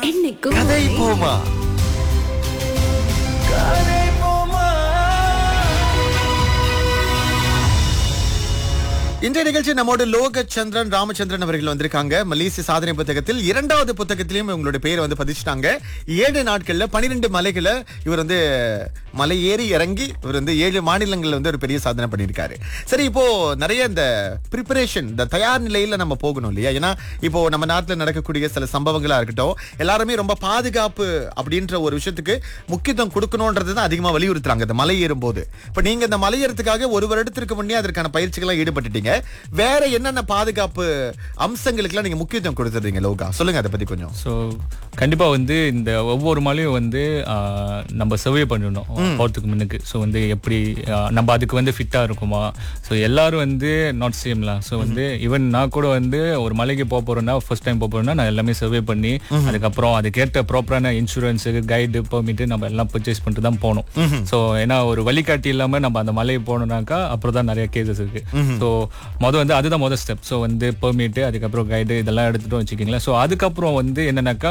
என்னைக்கும் கதை போமா கதை போமா இன்றைய நிகழ்ச்சி நம்மோடு லோக சந்திரன் ராமச்சந்திரன் அவர்கள் வந்திருக்காங்க மலேசிய சாதனை புத்தகத்தில் இரண்டாவது புத்தகத்திலையும் இவங்களுடைய பெயரை வந்து பதிச்சிட்டாங்க ஏழு நாட்கள்ல பனிரெண்டு மலைகளை இவர் வந்து மலை ஏறி இறங்கி இவர் வந்து ஏழு மாநிலங்கள்ல வந்து ஒரு பெரிய சாதனை பண்ணியிருக்காரு சரி இப்போ நிறைய இந்த ப்ரிப்பரேஷன் இந்த தயார் நிலையில நம்ம போகணும் இல்லையா ஏன்னா இப்போ நம்ம நாட்டுல நடக்கக்கூடிய சில சம்பவங்களா இருக்கட்டும் எல்லாருமே ரொம்ப பாதுகாப்பு அப்படின்ற ஒரு விஷயத்துக்கு முக்கியத்துவம் கொடுக்கணும்ன்றது தான் அதிகமா வலியுறுத்துறாங்க இந்த மலை ஏறும்போது இப்ப நீங்க இந்த மலை ஏறதுக்காக ஒரு வருடத்திற்கு முன்னே அதற்கான பயிற்சிகள்லாம் ஈடுபட்டுட்டீங்க வேற என்னென்ன பாதுகாப்பு அம்சங்களுக்குலாம் நீங்க முக்கியத்துவம் கொடுத்துறீங்க லோகா சொல்லுங்க அதை பத்தி கொஞ்சம் ஸோ கண்டிப்பாக வந்து இந்த ஒவ்வொரு மலையும் வந்து ஆஹ், நம்ம சர்வே பண்ணணும் போகிறதுக்கு முன்னுக்கு ஸோ வந்து எப்படி ஆஹ், நம்ம அதுக்கு வந்து ஃபிட்டாக இருக்குமா ஸோ எல்லாரும் வந்து நாட் சேம்லாம் ஸோ வந்து ஈவன் நான் கூட வந்து ஒரு மலைக்கு போக போகிறேன்னா ஃபர்ஸ்ட் டைம் போக போகிறேன்னா நான் எல்லாமே சர்வே பண்ணி அதுக்கப்புறம் அதுக்கேற்ற ப்ராப்பரான இன்சூரன்ஸு கைடு பெர்மிட்டு நம்ம எல்லாம் பர்ச்சேஸ் பண்ணிட்டு தான் போகணும் ஸோ ஏன்னா ஒரு வழிகாட்டி இல்லாமல் நம்ம அந்த மலையை போனோம்னாக்கா அப்புறம் தான் நிறைய கேசஸ் இருக்கு ஸோ மொதல் வந்து அதுதான் மொதல் ஸ்டெப் ஸோ வந்து பெர்மிட்டு அதுக்கப்புறம் கைடு இதெல்லாம் எடுத்துட்டோம் வச்சுக்கிங்களேன் ஸோ அதுக்கப்புறம் வந்து என்னன்னாக்கா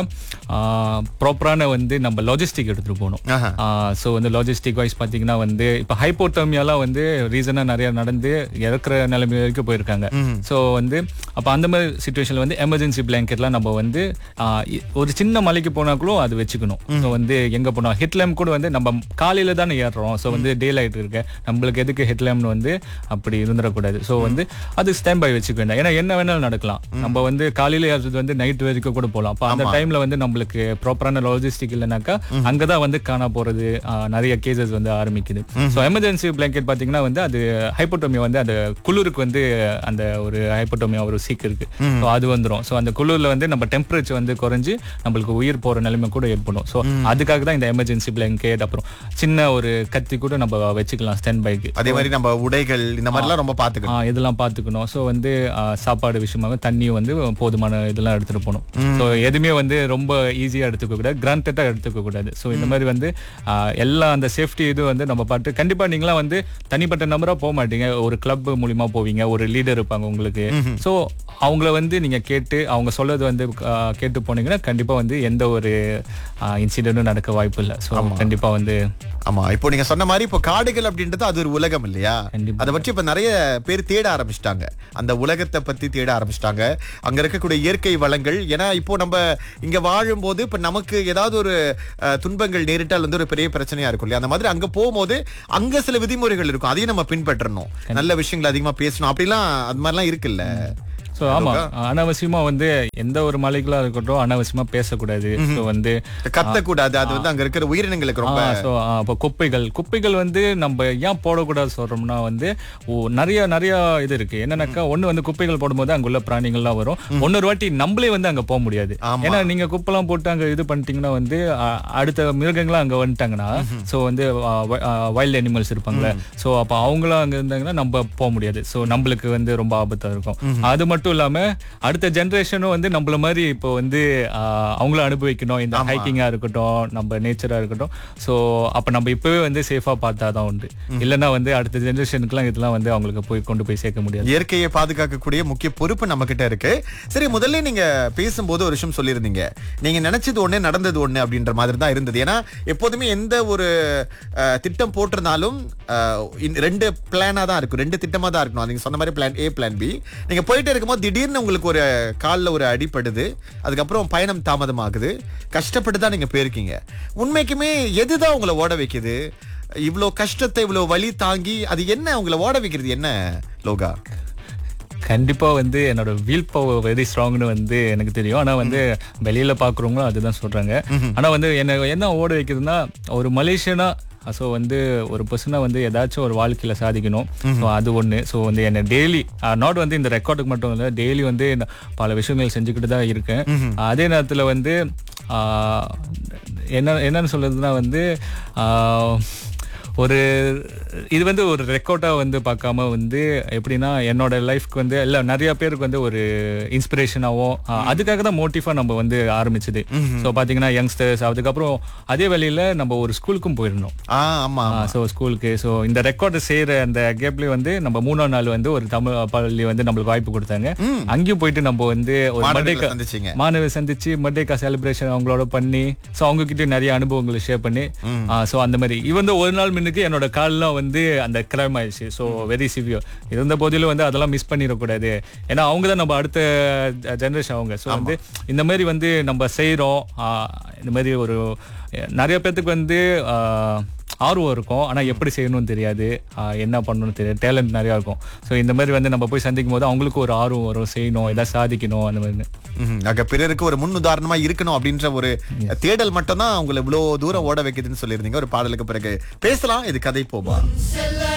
ப்ராப்பரான வந்து நம்ம லாஜிஸ்டிக் எடுத்துட்டு போகணும் ஆஹா. ஸோ வந்து லாஜிஸ்டிக் வைஸ் பார்த்தீங்கன்னா வந்து இப்போ ஹைப்போட்டர்மியாலாம் வந்து ரீசனாக நிறைய நடந்து இறக்குற நிலைமை வரைக்கும் போயிருக்காங்க ஸோ வந்து அப்போ அந்த மாதிரி சுச்சுவேஷனில் வந்து எமர்ஜென்சி பிளாங்கெட்லாம் நம்ம வந்து ஆஹ், இ- ஒரு சின்ன மலைக்கு போனா கூட அது வச்சுக்கணும் ஸோ வந்து எங்கே போனோம் ஹெட்லேம் கூட வந்து நம்ம காலையில தானே ஏறுறோம் ஸோ வந்து டே லைட் இருக்கு நம்மளுக்கு எதுக்கு ஹெட்லேம்னு வந்து அப்படி இருந்துடக்கூடாது ஸோ வந்து அது ஸ்டாண்ட் பை வச்சுக்க வேண்டாம் ஏன்னா என்ன வேணாலும் நடக்கலாம் நம்ம வந்து காலையில ஏறுறது வந்து நைட் வரைக்கும் கூட போகலாம் அப்போ அந்த டைம்ல வந்து நம்மளுக்கு ப்ராப்பரான லாஜிஸ்டிக் இல்லைனாக்கா அங்கதான் வந்து காணா போறது ஆஹ், நிறைய கேசஸ் வந்து ஆரம்பிக்குது ஸோ எமர்ஜென்சி பிளாங்கெட் பாத்தீங்கன்னா வந்து அது ஹைப்போட்டோமியா வந்து அந்த குளிருக்கு வந்து அந்த ஒரு ஹைப்போட்டோமியா ஒரு சீக் இருக்கு ஸோ அது வந்துரும் ஸோ அந்த குளிர்ல வந்து நம்ம டெம்பரேச்சர் வந்து குறைஞ்சு நம்மளுக்கு உயிர் போற நிலைமை கூட ஏற்படும் ஸோ அதுக்காக தான் இந்த எமர்ஜென்சி பிளாங்கெட் அப்புறம் சின்ன ஒரு கத்தி கூட நம்ம வச்சுக்கலாம் ஸ்டாண்ட் பைக்கு அதே மாதிரி நம்ம உடைகள் இந்த மாதிரிலாம் ரொம்ப பாத்துக்கணும் ஆ, இதெல்லாம் பார்த்துக்கணும் ஸோ வந்து ஆ, சாப்பாடு விஷயமாக தண்ணியும் வந்து போதுமான இதெல்லாம் எடுத்துட்டு போகணும் ஸோ எதுவுமே வந்து ரொம்ப ஈஸியாக எடுத்துக்க கூடாது கிராண்டடாக எடுத்துக்க கூடாது ஸோ இந்த மாதிரி வந்து ஆ, எல்லா அந்த சேஃப்டி இது வந்து நம்ம பார்த்து கண்டிப்பாக நீங்களாம் வந்து தனிப்பட்ட நம்பராக போக மாட்டீங்க ஒரு கிளப் மூலியமா போவீங்க ஒரு லீடர் இருப்பாங்க உங்களுக்கு ஸோ அவங்கள வந்து நீங்க கேட்டு அவங்க சொல்றது வந்து ஆ, கேட்டு போனீங்கன்னா கண்டிப்பா வந்து எந்த ஒரு இன்சிடென்ட்டும் நடக்க வாய்ப்பு இல்லை ஸோ கண்டிப்பா வந்து ஆமா இப்போ நீங்க சொன்ன மாதிரி இப்போ காடுகள் அப்படின்றது அது ஒரு உலகம் இல்லையா கண்டிப்பா. அதை பற்றி இப்ப நிறைய பேர் தேட ஆரம்பிச்சிட்டாங்க அந்த உலகத்தை பத்தி தேட ஆரம்பிச்சிட்டாங்க அங்க இருக்கக்கூடிய இயற்கை வளங்கள் ஏன்னா இப்போ நம்ம இங்க வாழும்போது இப்ப நமக்கு ஏதாவது ஒரு அஹ், துன்பங்கள் நேரிட்டால் வந்து ஒரு பெரிய பிரச்சனையா இருக்கும் இல்லையா அந்த மாதிரி அங்க போகும்போது அங்க சில விதிமுறைகள் இருக்கும் அதையும் நம்ம பின்பற்றணும் நல்ல விஷயங்கள் அதிகமா பேசணும் அப்படிலாம் அது மாதிரிலாம் இருக்குல்ல ஸோ ஆமா அனாவசியமா வந்து எந்த ஒரு மலைகளா இருக்கட்டும் அனாவசியமா பேசக்கூடாது ஸோ வந்து கத்தக்கூடாது அது வந்து அங்க இருக்கிற உயிரினங்களுக்கு ரொம்ப ஸோ இப்போ குப்பைகள் குப்பைகள் வந்து நம்ம ஏன் போடக்கூடாது சொல்றோம்னா வந்து ஓ, நிறைய நிறைய இது இருக்கு என்னன்னாக்கா ஒண்ணு வந்து குப்பைகள் போடும்போது அங்க உள்ள பிராணிகள்லாம் வரும் இன்னொரு வாட்டி நம்மளே வந்து அங்க போக முடியாது ஆமா. ஏன்னா நீங்க குப்பைலாம் போட்டு அங்க இது பண்ணிட்டீங்கன்னா வந்து அ, அடுத்த மிருகங்களாம் அங்க வந்துட்டாங்கன்னா ஸோ வந்து வைல்ட் அனிமல்ஸ் இருப்பாங்கல்ல ஸோ அப்போ அவங்களும் அங்க இருந்தாங்கன்னா நம்ம போக முடியாது ஸோ நம்மளுக்கு வந்து ரொம்ப ஆபத்தா இருக்கும் அது மட்டும் இல்லாம அடுத்த ஜெனரேஷனும் வந்து நம்மள மாதிரி இப்போ வந்து ஆ, அவங்களும் அனுபவிக்கணும் இந்த ஹைக்கிங்கா இருக்கட்டும் நம்ம நேச்சரா இருக்கட்டும் ஸோ அப்ப நம்ம இப்பவே வந்து சேஃபா பார்த்தாதான் உண்டு இல்லைன்னா வந்து அடுத்த ஜெனரேஷனுக்குலாம் இதெல்லாம் வந்து அவங்களுக்கு போய் கொண்டு போய் சேர்க்க முடியாது இயற்கையை பாதுகாக்கக்கூடிய முக்கிய பொறுப்பு நம்ம கிட்ட இருக்கு சரி முதல்ல நீங்க பேசும்போது ஒரு விஷயம் சொல்லியிருந்தீங்க நீங்க நினைச்சது ஒண்ணு நடந்தது ஒண்ணு அப்படின்ற மாதிரி தான் இருந்தது ஏன்னா எப்போதுமே எந்த ஒரு அஹ், திட்டம் போட்டிருந்தாலும் அஹ், இந்த ரெண்டு பிளானா தான் இருக்கும் ரெண்டு திட்டமா தான் இருக்கணும் நீங்க சொன்ன மாதிரி பிளான் ஏ பிளான் பி நீங்க போயிட்டே இருக்கும்போது திடீர்னு உங்களுக்கு ஒரு கால்ல ஒரு அடிப்படுது அதுக்கப்புறம் பயணம் தாமதமாகுது கஷ்டப்பட்டு தான் நீங்க போயிருக்கீங்க உண்மைக்குமே எதுதான் உங்களை ஓட வைக்குது இவ்வளோ கஷ்டத்தை இவ்வளோ வலி தாங்கி அது என்ன உங்களை ஓட வைக்கிறது என்ன லோகா கண்டிப்பா வந்து என்னோட வீல் பவர் வெரி ஸ்ட்ராங்னு வந்து எனக்கு தெரியும் ஆனா வந்து வெளியில பாக்குறவங்களும் அதுதான் சொல்றாங்க ஆனா வந்து என்ன என்ன ஓட வைக்குதுன்னா ஒரு மலேசியனா ஸோ வந்து ஒரு பர்சனா வந்து ஏதாச்சும் ஒரு வாழ்க்கையில சாதிக்கணும் ஸோ அது ஒண்ணு ஸோ வந்து என்ன டெய்லி நாட் வந்து இந்த ரெக்கார்டுக்கு மட்டும் இல்லை டெய்லி வந்து நான் பல விஷயங்கள் செஞ்சுக்கிட்டு தான் இருக்கேன் அதே நேரத்துல வந்து ஆஹ், என்ன என்னன்னு சொல்றதுன்னா வந்து ஆஹ், ஒரு இது வந்து ஒரு ரெக்கார்டா வந்து பார்க்காம வந்து எப்படின்னா என்னோட லைஃப்க்கு வந்து இல்ல நிறைய பேருக்கு வந்து ஒரு இன்ஸ்பிரேஷனாகவும் அதுக்காக தான் மோட்டிவா நம்ம வந்து ஆரம்பிச்சது ஸோ பாத்தீங்கன்னா யங்ஸ்டர்ஸ் அதுக்கப்புறம் அதே வேலையில நம்ம ஒரு ஸ்கூலுக்கும் போயிருந்தோம் ஆ ஆமா ஸோ ஸ்கூலுக்கு ஸோ இந்த ரெக்கார்டு செய்யற அந்த கேப்ல வந்து நம்ம மூணாம் நாள் வந்து ஒரு தமிழ் பள்ளி வந்து நம்மளுக்கு வாய்ப்பு கொடுத்தாங்க அங்கேயும் போயிட்டு நம்ம வந்து ஒரு மாணவர்களை மர்டேக்கா சந்திச்சீங்க மாணவர் சந்திச்சு மர்டேக்கா செலிப்ரேஷன் அவங்களோட பண்ணி ஸோ அவங்க கிட்ட நிறைய அனுபவங்களை ஷேர் பண்ணி ஸோ அந்த மாதிரி இவன் ஒரு நாள் முன்னுக்கு என்னோட கால்லாம் வந்து அந்த கிளைம் ஆயிடுச்சு ஸோ வெரி சிவியர் இருந்த போதிலும் வந்து அதெல்லாம் மிஸ் பண்ணிடக்கூடாது ஏன்னா அவங்க தான் நம்ம அடுத்த ஜெனரேஷன் அவங்க ஸோ வந்து இந்த மாதிரி வந்து நம்ம செய்கிறோம் இந்த மாதிரி ஒரு நிறைய பேர்த்துக்கு வந்து ஆஹ், ஆர்வம் இருக்கும் ஆனா எப்படி செய்யணும்னு தெரியாது ஆஹ், என்ன பண்ணணும்னு தெரியாது டேலண்ட் நிறைய இருக்கும் ஸோ இந்த மாதிரி வந்து நம்ம போய் சந்திக்கும் போது அவங்களுக்கு ஒரு ஆர்வம் வரும் செய்யணும் ஏதாவது சாதிக்கணும் அந்த மாதிரி ம்ஹும். ஆக பிறருக்கு ஒரு முன் உதாரணமா இருக்கணும் அப்படின்ற ஒரு தேடல் மட்டும் தான் உங்களை இவ்வளவு தூரம் ஓட வைக்குதுன்னு சொல்லியிருந்தீங்க ஒரு பாடலுக்கு பிறகு பேசலாம் இது கதை போமா